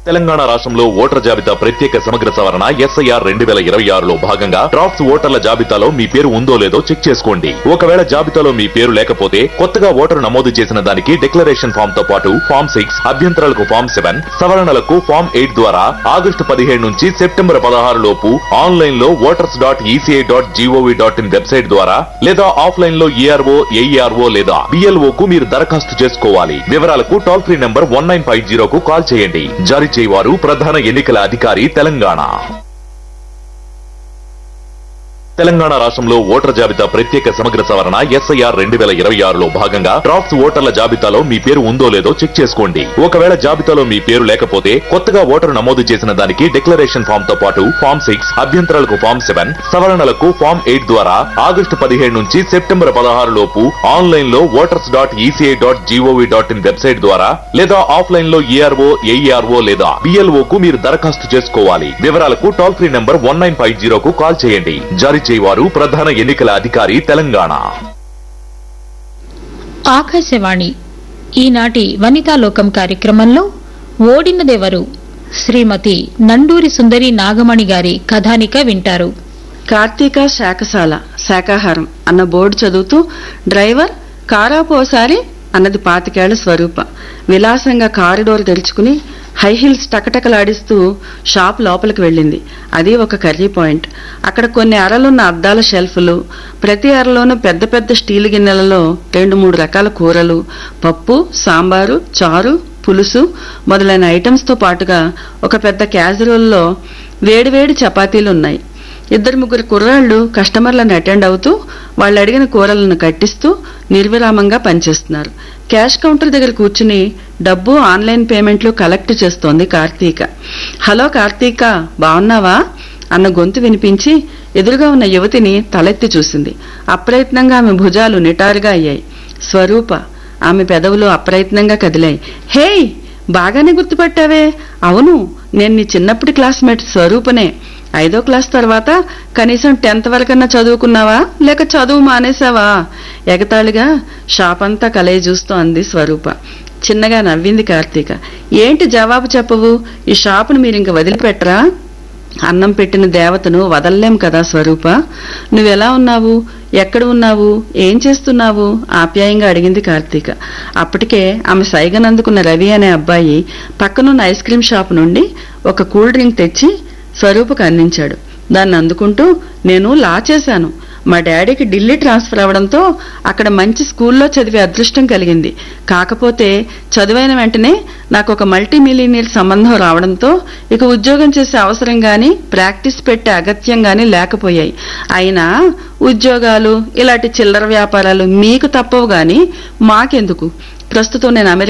తెలంగాణ రాష్ట్రంలో ఓటర్ జాబితా ప్రత్యేక సమగ్ర సవరణ ఎస్ఐఆర్ రెండు వేల ఇరవై ఆరులో భాగంగా డ్రాఫ్ట్స్ ఓటర్ల జాబితాలో మీ పేరు ఉందో లేదో చెక్ చేసుకోండి ఒకవేళ జాబితాలో మీ పేరు లేకపోతే కొత్తగా ఓటరు నమోదు చేసిన దానికి డిక్లరేషన్ ఫామ్ తో పాటు ఫామ్ సిక్స్ అభ్యంతరాలకు ఫామ్ సెవెన్ సవరణలకు ఫామ్ ఎయిట్ ద్వారా ఆగస్టు పదిహేడు నుంచి సెప్టెంబర్ పదహారు లోపు ఆన్లైన్ లో voters dot ECI dot GOV dot in website ద్వారా లేదా ఆఫ్లైన్ లో ఏఆర్ఓ ఏఈఆర్ఓ లేదా బిఎల్ఓ కు మీరు దరఖాస్తు చేసుకోవాలి వివరాలకు toll free number one nine five జీరోకు కాల్ చేయండి జారీ చేయవారు ప్రధాన ఎన్నికల అధికారి తెలంగాణ తెలంగాణ రాష్ట్రంలో ఓటర్ జాబితా ప్రత్యేక సమగ్ర సవరణ ఎస్ఐఆర్ రెండు వేల ఇరవై ఆరులో భాగంగా డ్రాఫ్ట్స్ ఓటర్ల జాబితాలో మీ పేరు ఉందో లేదో చెక్ చేసుకోండి ఒకవేళ జాబితాలో మీ పేరు లేకపోతే కొత్తగా ఓటరు నమోదు చేసిన దానికి డిక్లరేషన్ ఫామ్ తో పాటు ఫామ్ సిక్స్ అభ్యంతరాలకు ఫామ్ సెవెన్ సవరణలకు ఫామ్ ఎయిట్ ద్వారా ఆగస్టు పదిహేడు నుంచి సెప్టెంబర్ పదహారు లోపు ఆన్లైన్ లో voters dot ECI dot GOV dot in website ద్వారా లేదా ఆఫ్లైన్ లో ఏఆర్ఓ ఏఈఆర్ఓ లేదా బిఎల్ఓ కు మీరు దరఖాస్తు చేసుకోవాలి వివరాలకు toll free number one nine five జీరోకు కాల్ చేయండి జారీ చేయవారు ప్రధాన ఎన్నికల అధికారి తెలంగాణ ఆకాశవాణి ఈనాటి వనితాలోకం కార్యక్రమంలో ఓడినదెవరు శ్రీమతి నండూరి సుందరి నాగమణి గారి కథానిక వింటారు కార్తీక శాఖశాల శాకాహారం అన్న బోర్డు చదువుతూ డ్రైవర్ కారాపోసారి అన్నది పాతికేళ్ల స్వరూప విలాసంగా కారిడోర్ తెరుచుకుని హై హీల్స్ టకటకలాడిస్తూ షాప్ లోపలికి వెళ్ళింది అది ఒక కర్రీ పాయింట్ అక్కడ కొన్ని అరలున్న అద్దాల షెల్ఫ్లు ప్రతి అరలోనూ పెద్ద పెద్ద స్టీల్ గిన్నెలలో రెండు మూడు రకాల కూరలు పప్పు సాంబారు చారు పులుసు మొదలైన ఐటమ్స్తో పాటుగా ఒక పెద్ద క్యాజువల్లో వేడివేడి చపాతీలు ఉన్నాయి ఇద్దరు ముగ్గురు కుర్రాళ్ళు కస్టమర్లను అటెండ్ అవుతూ వాళ్ళు అడిగిన కూరలను కట్టిస్తూ నిర్విరామంగా పనిచేస్తున్నారు క్యాష్ కౌంటర్ దగ్గర కూర్చుని డబ్బు ఆన్లైన్ పేమెంట్లు కలెక్ట్ చేస్తోంది కార్తీక హలో కార్తీక బాగున్నావా అన్న గొంతు వినిపించి ఎదురుగా ఉన్న యువతిని తలెత్తి చూసింది అప్రయత్నంగా ఆమె భుజాలు నిటారుగా అయ్యాయి స్వరూప ఆమె పెదవులు అప్రయత్నంగా కదిలాయి హేయ్ బాగానే గుర్తుపట్టావే అవును నేను నీ చిన్నప్పటి క్లాస్మేట్ స్వరూపనే ఐదో క్లాస్ తర్వాత కనీసం టెన్త్ వరకన్నా చదువుకున్నావా లేక చదువు మానేశావా ఎగతాళిగా షాప్ అంతా కలయి చూస్తూ అంది స్వరూప చిన్నగా నవ్వింది కార్తీక ఏంటి జవాబు చెప్పవు ఈ షాపును మీరు ఇంక వదిలిపెట్టరా అన్నం పెట్టిన దేవతను వదల్లేం కదా స్వరూప నువ్వెలా ఉన్నావు ఎక్కడ ఉన్నావు ఏం చేస్తున్నావు ఆప్యాయంగా అడిగింది కార్తీక అప్పటికే ఆమె సైగనందుకున్న రవి అనే అబ్బాయి పక్కనున్న ఐస్ క్రీం షాప్ నుండి ఒక కూల్ డ్రింక్ తెచ్చి స్వరూపకు అందించాడు దాన్ని అందుకుంటూ నేను లా చేశాను మా డాడీకి ఢిల్లీ ట్రాన్స్ఫర్ అవడంతో అక్కడ మంచి స్కూల్లో చదివే అదృష్టం కలిగింది కాకపోతే చదువైన వెంటనే నాకు ఒక మల్టీ మిలీనియర్ సంబంధం రావడంతో ఇక ఉద్యోగం చేసే అవసరం గాని ప్రాక్టీస్ పెట్టే అగత్యం గాని లేకపోయాయి అయినా ఉద్యోగాలు ఇలాంటి చిల్లర వ్యాపారాలు మీకు తప్పవు గాని మాకెందుకు ప్రస్తుతం నేను అమెరికా